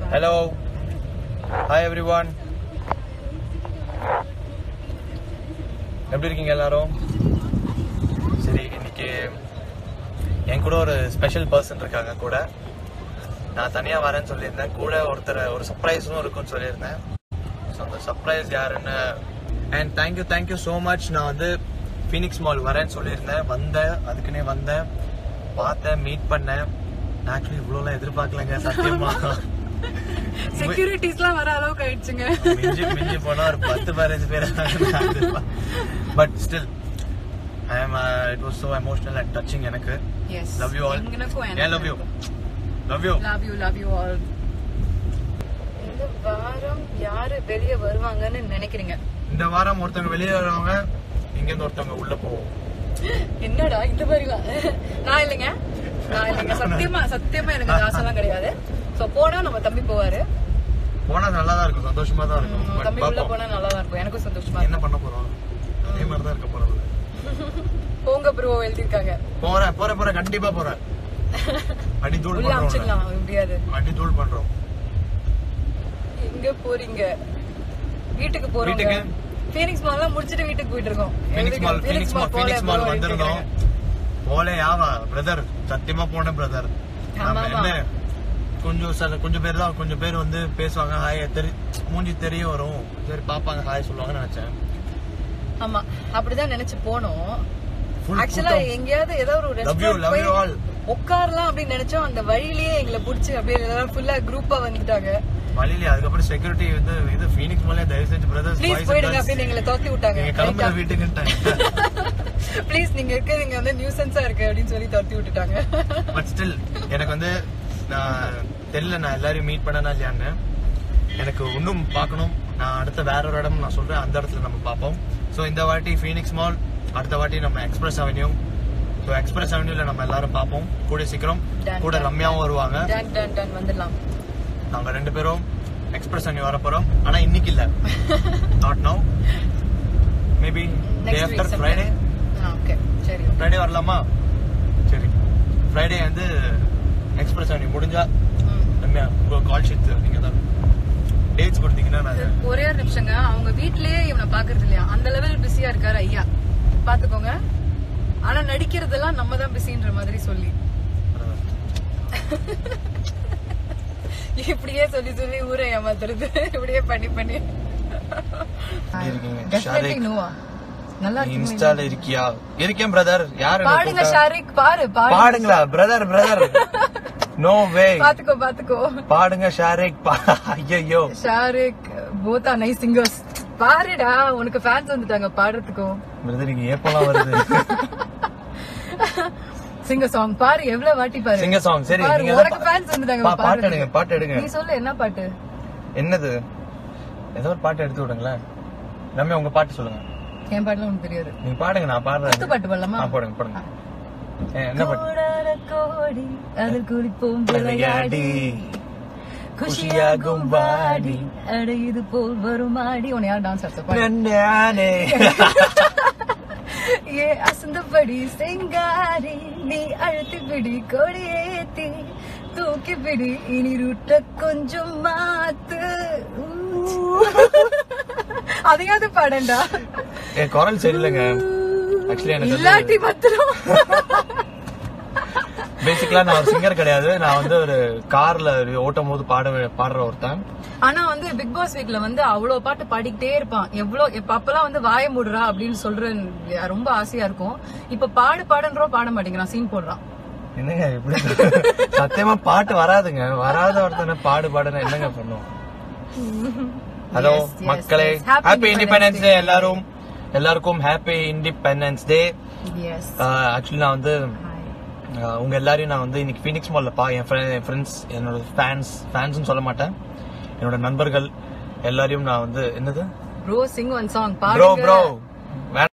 Hello hi every one எப்படி இருக்கீங்க எல்லாரும் சரி இன்னைக்கு என் கூட ஒரு ஸ்பெஷல் பர்சன் இருக்காங்க கூட நான் தனியாக வரேன்னு சொல்லியிருந்தேன் கூட ஒருத்தர் ஒரு சர்ப்ரைஸும் இருக்குன்னு சொல்லியிருந்தேன் ஸோ அந்த சர்ப்ரைஸ் யாருன்னு and thank you thank you so much நான் வந்து ஃபீனிக்ஸ் மால் வரேன்னு சொல்லியிருந்தேன் வந்தேன் அதுக்குன்னே வந்தேன் பார்த்தேன் மீட் பண்ணேன் நான் ஆக்சுவலி இவ்வளோலாம் எதிர்பார்க்கலங்க சத்தியமா செக்யூரிட்டிஸ்லாம் வர அளவுக்கு ஆயிடுச்சுங்க மிஞ்சி மிஞ்சி போனா ஒரு பத்து பதினஞ்சு பேர் but still I am it was so emotional and touching எனக்கு எஸ் லவ் யூ ஆல் எனக்கும் ஏன் love you love you love you love you all இந்த வாரம் யாரு வெளிய வருவாங்கன்னு நினைக்கிறீங்க இந்த வாரம் ஒருத்தவங்க வெளியே வருவாங்க இங்க இருந்து ஒருத்தவங்க உள்ள போவோம் என்னடா இந்த மாதிரி வா- நான் இல்லைங்க நான் இல்லைங்க சத்தியமா சத்தியமா எனக்கு அந்த ஆசைலாம் கிடையாது சோ போனா நம்ம தம்பி போவாரு போனா நல்லா தான் இருக்கும் சந்தோஷமா தான் இருக்கும் நம்ம பட் தம்பி உள்ள பாப்போம் போனா நல்லா தான் இருக்கும் எனக்கும் சந்தோஷமா என்ன பண்ண போறோம் அதே மாதிரி தான் இருக்க போறோம் இருக்கும் போங்க ப்ரோ எழுதிருக்காங்க போறேன் போறேன் போறேன் கண்டிப்பா போறேன் அடி தூள் உள்ள பண்றோம் அமைச்சிடலாம் முடியாது அடி தூள் பண்றோம் எங்க போறீங்க வீட்டுக்கு போறோம் வீட்டுக்கு? ஃபீனிக்ஸ் மால்லாம் முடிச்சிட்டு வீட்டுக்கு போயிட்டு இருக்கோம் Phoenix mall Phoenix mall Phoenix mall வந்திருந்தோம் போலே யாவா பிரதர் சத்தியமா போனேன் பிரதர் ஆமா, நம்ம ஆமா. என்ன கொஞ்சம் சில கொஞ்சம் பேர் தான் கொஞ்சம் பேர் வந்து பேசுவாங்க ஹாய் தெரி மூஞ்சி தெரிய வரும் சரி பாப்பாங்க ஹாய் சொல்லுவாங்கன்னு நினைச்சேன் ஆமா அப்படிதான் நினைச்சு போனோம் Full ஆக்சுவலா கூட்டம். எங்கேயாவது ஏதோ ஒரு Love you, ரெஸ்டாரண்ட் love போய் you all. உட்காரலாம் அப்படின்னு நினைச்சோம் அந்த வழியிலேயே எங்களை புடிச்சு அப்படியே எல்லாரும் ஃபுல்லா குரூப்பா வந்துட்டாங்க வழியில அதுக்கப்புறம் செக்யூரிட்டி வந்து இது ஃபீனிக்ஸ் மாலே தயவு செஞ்சு பிரதர்ஸ் ப்ளீஸ் போயிடுங்க அப்படின்னு எங்களை தோத்தி விட்டாங்க நீங்க கிளம்புற வீட்டுக்குன்ட்டாங்க ப்ளீஸ் நீங்க இருக்கிறது இங்க வந்து நியூசன்ஸா இருக்கு அப்படின்னு சொல்லி தோத்தி விட்டுட்டாங்க பட் ஸ்டில் எனக்கு வந்து நான் தெரியல நான் எல்லாரையும் மீட் பண்ணனா இல்லையான்னு எனக்கு இன்னும் பார்க்கணும் நான் அடுத்த வேற ஒரு இடம் நான் சொல்றேன் அந்த இடத்துல நம்ம பார்ப்போம் ஸோ இந்த வாட்டி ஃபீனிக்ஸ் மால் அடுத்த வாட்டி நம்ம எக்ஸ்பிரஸ் அவென்யூ ஸோ எக்ஸ்பிரஸ் அவென்யூல நம்ம எல்லாரும் பார்ப்போம் கூட சீக்கிரம் Done, கூட done. ரம்யாவும் வருவாங்க டன் டன் டன் வந்துடலாம் நாங்க ரெண்டு பேரும் எக்ஸ்பிரஸ் அவென்யூ வர போறோம் ஆனா இன்னைக்கு இல்ல not no maybe day next after week Friday okay சரி ஃப்ரைடே வரலாமா சரி ஃப்ரைடே வந்து எக்ஸ்பிரஸ் அவென்யூ முடிஞ்சா ம். ரம்யா உங்க கால் ஷீட் நீங்க தான் டேட்ஸ் கொடுத்தீங்கன்னா நான் ஒரே ஒரு நிமிஷங்க அவங்க வீட்லயே இவனை பாக்குறது இல்லையா அந்த லெவல் பிஸியா இருக்காரு ஐயா பாத்துக்கோங்க ஆனா நடிக்கிறதெல்லாம் நம்ம தான் பிஸின்ற மாதிரி சொல்லி இப்படியே சொல்லி சொல்லி ஊரை ஏமாத்துறது இப்படியே பண்ணி பண்ணி இருக்கீங்க? Definitely ஷாரிக். no ஆ? நல்லா நீ இருக்கு இன்ஸ்டால இருக்கியா இருக்கேன் பிரதர் யாரு என்னை பாடுங்க கூப்பிட்டா? ஷாரிக் பாரு பாடு பாடுங்களா பிரதர் பிரதர் நோ வே பாத்துக்கோ பாத்துக்கோ பாடுங்க ஷாரிக் ஐயோ Shariq both are nice singers பாருடா உனக்கு ஃபேன்ஸ் வந்துட்டாங்க பாடுறதுக்கும் பிரதர் இங்க ஏப்பெல்லாம் வருது சிங்கர் சாங் பாரு எவ்வளவு வாட்டி பாரு சிங்க சாங் சரி பாரு, நீங்க உனக்கு தான் ஃபேன்ஸ் வந்துட்டாங்க பா- பாட்டு பாடுறதுக்கு. எடுங்க பாட்டு எடுங்க நீ சொல்லு என்ன பாட்டு என்னது ஏதோ ஒரு பாட்டு எடுத்து விடுங்களேன் ரம்யா உங்க பாட்டு சொல்லுங்க என் பாட்டுலாம் உனக்கு தெரியாது நீங்க பாடுங்க நான் குத்து பாடுறேன் பாட்டு பாடலாமா ஆ, போடுங்க போடுங்க ஏ, என்ன பாட்டு கோடான கோடி அதில் குளிப்போம் விளையாடி குஷியாகும் வாடி அட இது போல் வரும் ஆடி உன்னை யார் டான்ஸ் ஆடுத்த நானே ஏ அசந்தபடி செங்காரி நீ அழுத்தி பிடி கொடியேத்தி தூக்கி பிடி இனி ரூட்ட கொஞ்சம் மாத்து அதையாவது பாடண்டா ஏ குரல் சரியில்லைங்க ஆக்சுவலி எனக்கு இல்லாட்டி மாத்திரம் பேசிக்கலா நான் ஒரு சிங்கர் கிடையாது நான் வந்து ஒரு கார்ல ஓட்டும் போது பாட பாடுற ஒருத்தன் ஆனா வந்து பிக் பாஸ் வீக்ல வந்து அவ்வளவு பாட்டு பாடிக்கிட்டே இருப்பான் எவ்வளவு இப்ப அப்பெல்லாம் வந்து வாய மூடுறா அப்படின்னு சொல்ற ரொம்ப ஆசையா இருக்கும் இப்ப பாடு பாடுன்றோம் பாட மாட்டேங்கிறான் சீன் போடுறான் என்னங்க இப்படி சத்தியமா பாட்டு வராதுங்க வராத ஒருத்தனை பாடு பாடுனா என்னங்க பண்ணும் ஹலோ Yes, yes, மக்களே yes. Happy happy Independence independence day Day. எல்லாரும் எல்லாருக்கும் happy independence day yes actually நான் வந்து ஆஹ், உங்க எல்லாரையும் நான் வந்து இன்னைக்கு ஃபீனிக்ஸ் மால்ல பா என் ஃப்ரெண்ட்ஸ் என்னோட ஃபேன்ஸ் ஃபேன்ஸ்னு சொல்ல மாட்டேன் என்னோட நண்பர்கள் எல்லாரையும் நான் வந்து என்னது bro sing one song bro பாடுங்க ப்ரோ